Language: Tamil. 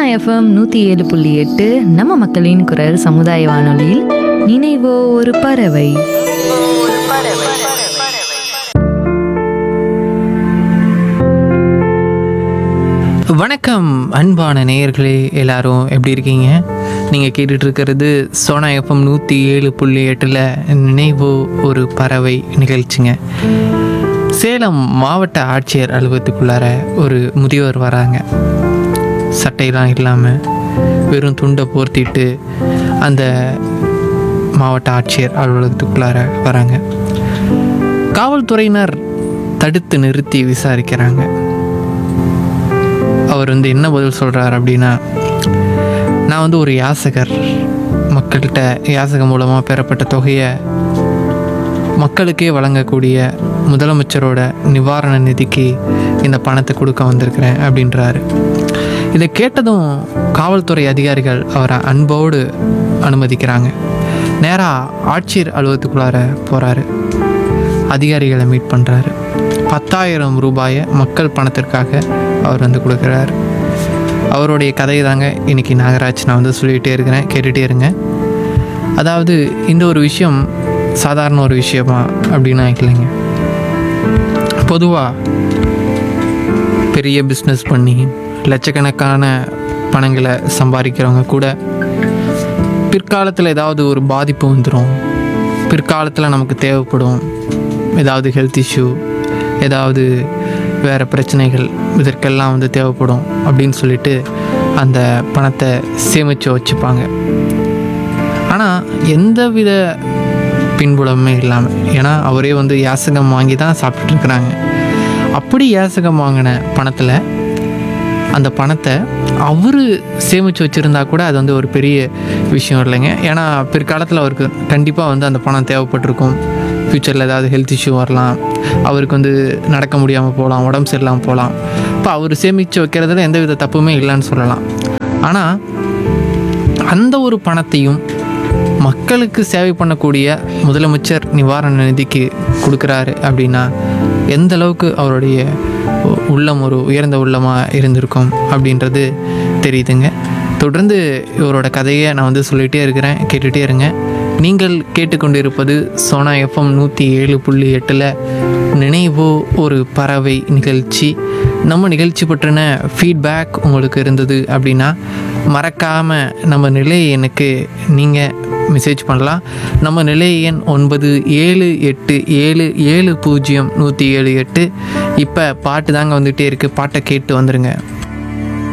எஃப்எம் நூற்றி ஏழு புள்ளி எட்டு நம்ம மக்களின் குரல் சமுதாய வானொலியில் நினைவோ ஒரு பறவை வணக்கம் அன்பான நேயர்களே எல்லாரும் எப்படி இருக்கீங்க நீங்கள் கேட்டுட்டு இருக்கிறது சோனா எஃப்எம் நூற்றி ஏழு புள்ளி எட்டில் நினைவு ஒரு பறவை நிகழ்ச்சிங்க சேலம் மாவட்ட ஆட்சியர் அலுவலகத்துக்குள்ளார ஒரு முதியவர் வராங்க சட்டையெல்லாம் இல்லாமல் வெறும் துண்டை போர்த்திட்டு அந்த மாவட்ட ஆட்சியர் அலுவலகத்துக்குள்ளார வராங்க காவல்துறையினர் தடுத்து நிறுத்தி விசாரிக்கிறாங்க அவர் வந்து என்ன பதில் சொல்கிறார் அப்படின்னா நான் வந்து ஒரு யாசகர் மக்கள்கிட்ட யாசகம் மூலமாக பெறப்பட்ட தொகையை மக்களுக்கே வழங்கக்கூடிய முதலமைச்சரோட நிவாரண நிதிக்கு இந்த பணத்தை கொடுக்க வந்திருக்கிறேன் அப்படின்றாரு இதை கேட்டதும் காவல்துறை அதிகாரிகள் அவரை அன்போடு அனுமதிக்கிறாங்க நேராக ஆட்சியர் அலுவலகத்துக்குள்ளார போகிறாரு அதிகாரிகளை மீட் பண்ணுறாரு பத்தாயிரம் ரூபாயை மக்கள் பணத்திற்காக அவர் வந்து கொடுக்குறாரு அவருடைய கதையை தாங்க இன்றைக்கி நாகராஜ் நான் வந்து சொல்லிகிட்டே இருக்கிறேன் கேட்டுகிட்டே இருங்க அதாவது இந்த ஒரு விஷயம் சாதாரண ஒரு விஷயமா அப்படின்னா இல்லைங்க பொதுவாக பெரிய பிஸ்னஸ் பண்ணி லட்சக்கணக்கான பணங்களை சம்பாதிக்கிறவங்க கூட பிற்காலத்தில் ஏதாவது ஒரு பாதிப்பு வந்துடும் பிற்காலத்தில் நமக்கு தேவைப்படும் ஏதாவது ஹெல்த் இஷ்யூ ஏதாவது வேறு பிரச்சனைகள் இதற்கெல்லாம் வந்து தேவைப்படும் அப்படின்னு சொல்லிட்டு அந்த பணத்தை சேமித்து வச்சுப்பாங்க ஆனால் எந்தவித பின்புலமே இல்லாமல் ஏன்னா அவரே வந்து யாசகம் வாங்கி தான் சாப்பிட்டுட்டு இருக்கிறாங்க அப்படி யாசகம் வாங்கின பணத்தில் அந்த பணத்தை அவர் சேமித்து வச்சுருந்தா கூட அது வந்து ஒரு பெரிய விஷயம் இல்லைங்க ஏன்னா பிற்காலத்தில் அவருக்கு கண்டிப்பாக வந்து அந்த பணம் தேவைப்பட்டிருக்கும் ஃப்யூச்சரில் ஏதாவது ஹெல்த் இஷ்யூ வரலாம் அவருக்கு வந்து நடக்க முடியாமல் போகலாம் உடம்பு சரியில்லாமல் போகலாம் இப்போ அவர் சேமித்து வைக்கிறதுல எந்தவித தப்புமே இல்லைன்னு சொல்லலாம் ஆனால் அந்த ஒரு பணத்தையும் மக்களுக்கு சேவை பண்ணக்கூடிய முதலமைச்சர் நிவாரண நிதிக்கு கொடுக்குறாரு அப்படின்னா எந்த அளவுக்கு அவருடைய உ- உள்ளம் ஒரு உயர்ந்த உள்ளமாக இருந்திருக்கும் அப்படின்றது தெரியுதுங்க தொடர்ந்து இவரோட கதையை நான் வந்து சொல்லிகிட்டே இருக்கிறேன் கேட்டுகிட்டே இருங்க நீங்கள் கேட்டுக்கொண்டிருப்பது சோனா எஃப்எம் நூற்றி ஏழு புள்ளி எட்டில் நினைவோ ஒரு பறவை நிகழ்ச்சி நம்ம நிகழ்ச்சி பற்றின ஃபீட்பேக் உங்களுக்கு இருந்தது அப்படின்னா மறக்காமல் நம்ம நிலை எண்ணுக்கு நீங்கள் மெசேஜ் பண்ணலாம் நம்ம நிலை எண் ஒன்பது ஏழு எட்டு ஏழு ஏழு பூஜ்ஜியம் நூற்றி ஏழு எட்டு இப்போ பாட்டு தாங்க வந்துகிட்டே இருக்குது பாட்டை கேட்டு வந்துடுங்க